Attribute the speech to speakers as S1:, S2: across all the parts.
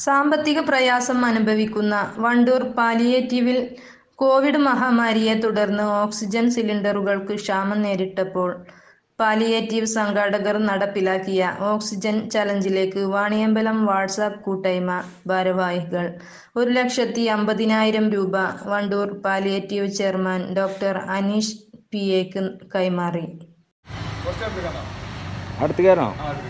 S1: സാമ്പത്തിക പ്രയാസം അനുഭവിക്കുന്ന വണ്ടൂർ പാലിയേറ്റീവിൽ കോവിഡ് മഹാമാരിയെ തുടർന്ന് ഓക്സിജൻ സിലിണ്ടറുകൾക്ക് ക്ഷാമം നേരിട്ടപ്പോൾ പാലിയേറ്റീവ് സംഘാടകർ നടപ്പിലാക്കിയ ഓക്സിജൻ ചലഞ്ചിലേക്ക് വാണിയമ്പലം വാട്സാപ്പ് കൂട്ടായ്മ ഭാരവാഹികൾ ഒരു ലക്ഷത്തി അമ്പതിനായിരം രൂപ Wandoor palliative chairman doctor Aneesh P എക്ക് കൈമാറി
S2: അടുത്ത് കയറണോ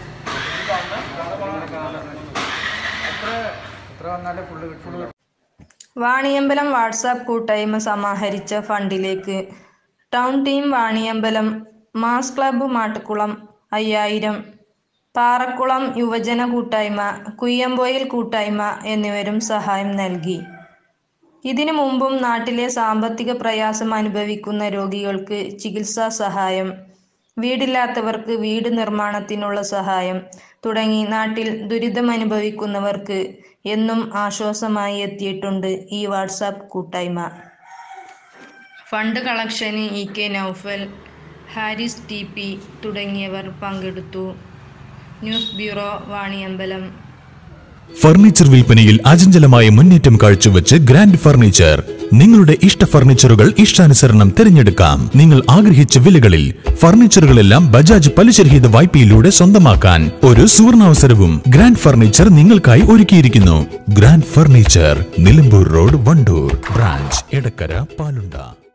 S1: വാണിയമ്പലം വാട്സാപ്പ് കൂട്ടായ്മ സമാഹരിച്ച ഫണ്ടിലേക്ക് town team Vaniyambalam mass club Mattukkulam അയ്യായിരം പാറക്കുളം യുവജന കൂട്ടായ്മ കുയ്യമ്പോയിൽ കൂട്ടായ്മ എന്നിവരും സഹായം നൽകി ഇതിനു മുമ്പും നാട്ടിലെ സാമ്പത്തിക പ്രയാസം അനുഭവിക്കുന്ന രോഗികൾക്ക് ചികിത്സാ സഹായം വീടില്ലാത്തവർക്ക് വീട് നിർമ്മാണത്തിനുള്ള സഹായം തുടങ്ങി നാട്ടിൽ ദുരിതമനുഭവിക്കുന്നവർക്ക് എന്നും ആശ്വാസമായി എത്തിയിട്ടുണ്ട് ഈ വാട്സാപ്പ് കൂട്ടായ്മ ഫണ്ട് കളക്ഷന് E K Naufal Haris T P തുടങ്ങിയവർ പങ്കെടുത്തു ന്യൂസ് ബ്യൂറോ വാണിയമ്പലം
S3: ഫർണിച്ചർ വിൽപ്പനയിൽ അചഞ്ചലമായ മുന്നേറ്റം കാഴ്ചവെച്ച് ഗ്രാൻഡ് ഫർണിച്ചർ നിങ്ങളുടെ ഇഷ്ട ഫർണിച്ചറുകൾ ഇഷ്ടാനുസരണം തിരഞ്ഞെടുക്കാം നിങ്ങൾ ആഗ്രഹിച്ച വിലകളിൽ ഫർണിച്ചറുകളെല്ലാം ബജാജ് പലിശരഹിത വായ്പയിലൂടെ സ്വന്തമാക്കാൻ ഒരു സുവർണാവസരവും ഗ്രാൻഡ് ഫർണിച്ചർ നിങ്ങൾക്കായി ഒരുക്കിയിരിക്കുന്നു grand furniture Nilambur road Wandoor branch Edakkara പാലുണ്ട